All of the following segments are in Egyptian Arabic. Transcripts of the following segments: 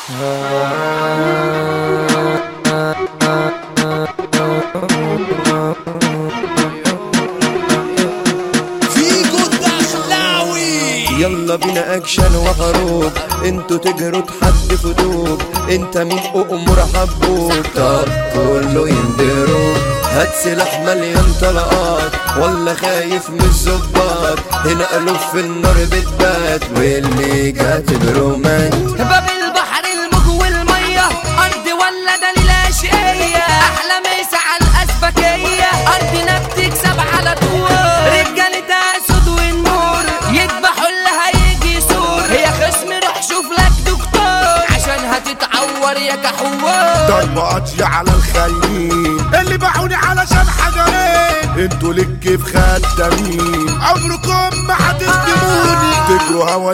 فيجو الدخلاوي يلا بينا اكشن وحروب انتوا تجروا تحدفوا دوب انت مين امور حبوب طب كله يندروب هات سلاح مليان طلقات ولا خايف من الظباط هنا الوف في النار بتبات واللي جات برومات باب البحر الموج والمية أرض ولا دليل أشقية أحلى مسا على الأسبكية أرضنا بتكسب على طول رجالة أسود والنور يذبحوا اللي هيجي سور يا خصم روح شوف لك دكتور عشان هتتعور يا كحوار ضربة قاضية على الخليل اللي باعوني علشان حجرين انتوا للكيف خدامين عمركم ما هتخدموني تجروا هوا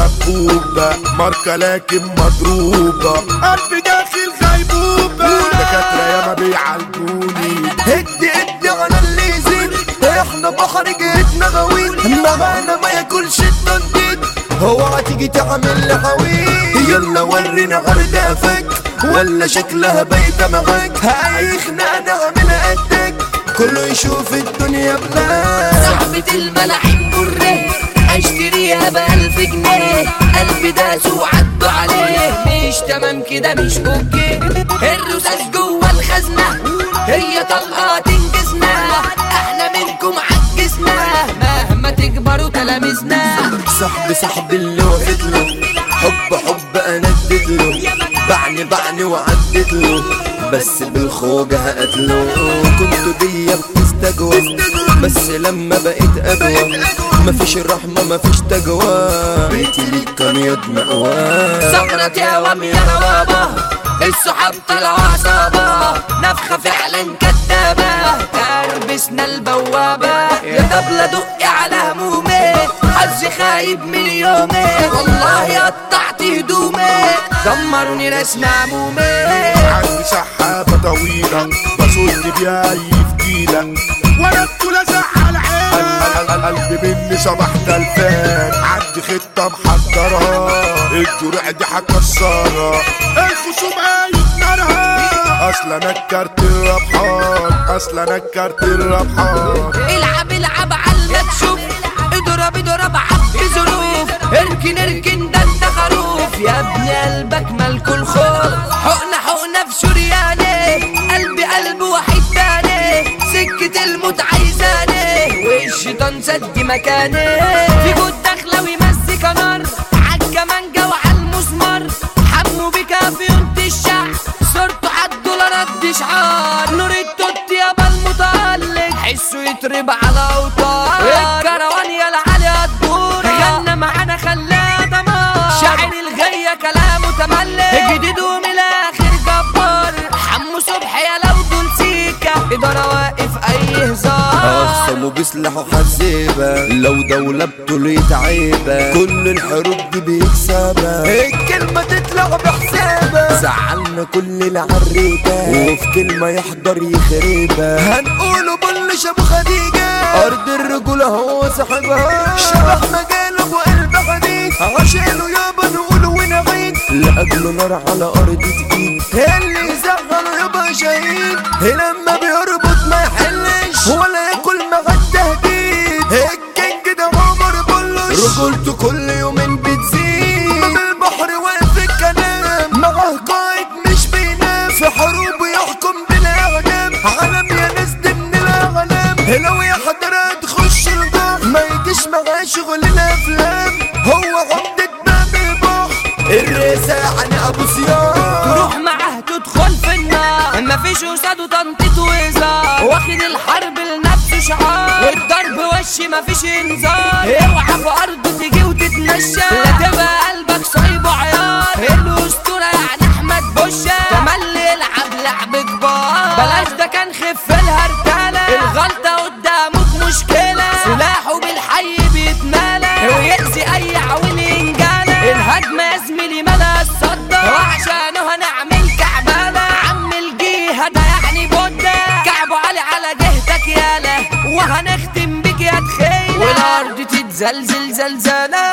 للسبوبة ماركة لكن مضروبة قلبي داخل غيبوبة دكاترة ياما بيعالجوني هد هد على اللي يزيد احنا بحر جيتنا غويط معانا ما ياكلش التنطيط هو هتيجي تعمل لي حويط يلا ورينا غردافك ولا شكلها بايتة معاك هاي خناقة نعملها قدك كله يشوف الدنيا بلاك صاحبة الملاعب بره اشتريها بألف جنيه قلبي داس وعدوا عليه مش تمام كده مش اوكي الرصاص جوه الخزنة هي طلقة تنجزنا احنا منكم عجزنا مهما تكبروا تلاميذنا صاحبي صاحبي اللي وقت له حب حب انا اديت له بعني بعني وعدت له بس بالخوجة هقتله كنت دي بتستجوى بس لما بقيت اجوى مفيش الرحمة مفيش تجوى بيتي ليك كان يد مأوى سكرت يا وام يا بابا السحاب طلعوا عصابة نفخة فعلا كدابة تربسنا البوابة يا طبلة دقي على همومي حظي خايب من يومي والله قطعت هدومي دمروني رسم عمومي عندي سحابة طويلة بصد بيها اي فتيلة وانا بطول ازعل عين قلبي مني صباح تلفان عندي خطة محضرها الجرع دي هكسرها الخصوم قايد نارها اصل انا الكارت الربحان اصل انا الكارت الربحان العب العب على تشوف اضرب اضرب عبي ظروف اركن اركن ده انت خروف يا ابن قلبك مالكو الخوف حقنة حقنة في شرياني قلبي قلب واحد تاني سكة الموت عايزاني والشيطان سد مكاني في جود داخلة ويمسك نار عالكمانجة وعالمسمار حمو بك في يونت الشعب صورته عالدولار قد شعار نور التوت يابا المتألق حسه يترب على اوتار الكروان يا العالي الدور غنى معانا خلاها دمار شاعر الغية كلامه تملك جديد ومن الاخر جبار حمو صبح يا لو دول سيكا ادارة واقف اي هزار أقسموا بسلاحه حزيبة لو دولة بطولية عيبة كل الحروب دي بيكسبها الكلمة تطلع بحسابها زعلنا كل العريبة وفي كلمة يحضر يخربها هنقوله بلش ابو خديجة أرض الرجولة هو صاحبها شبح مجاله وقلب حديد عشانه يابا نقول ونعيد لأجله نار على أرض تقيل اللي يزعله يبقى شهيد لما بيربط ما يحلش ولا ياكل مع التهديد الكينج ده عمر بلش رجولته كل يومين بتزيد باب البحر واقف الكلام معاه قائد مش بينام في حروب يحكم بالاعدام عالم يا ناس دي من الاعلام لو يا حضرة تخش الجح ما يجيش معاه شغل الافلام هو عمدة باب البحر الرئاسة يعني ابو صيام تروح معاه تدخل في النار مفيش قصاده تنطيط وهزار واخد الحرب لنفسه شعار والضرب وش مفيش انذار اوعى في ارضه تيجي وتتمشى لا تبقى قلبك صايبه عيار الاسطوره يعني احمد بوشه تملي يلعب لعب كبار بلاش ده كان خف الهرتله الغلطه قدامك مشكله سلاحه بالحي بيتملى ويأذي اي عويل ينجلى الهجمه يا زميلي ملا الصدى وعشانه هنعمل كعبانه عم الجهه ده يعني بودة كعبه علي على جهتك يالا وهنختم بك يا تخيل والارض تتزلزل زلزالة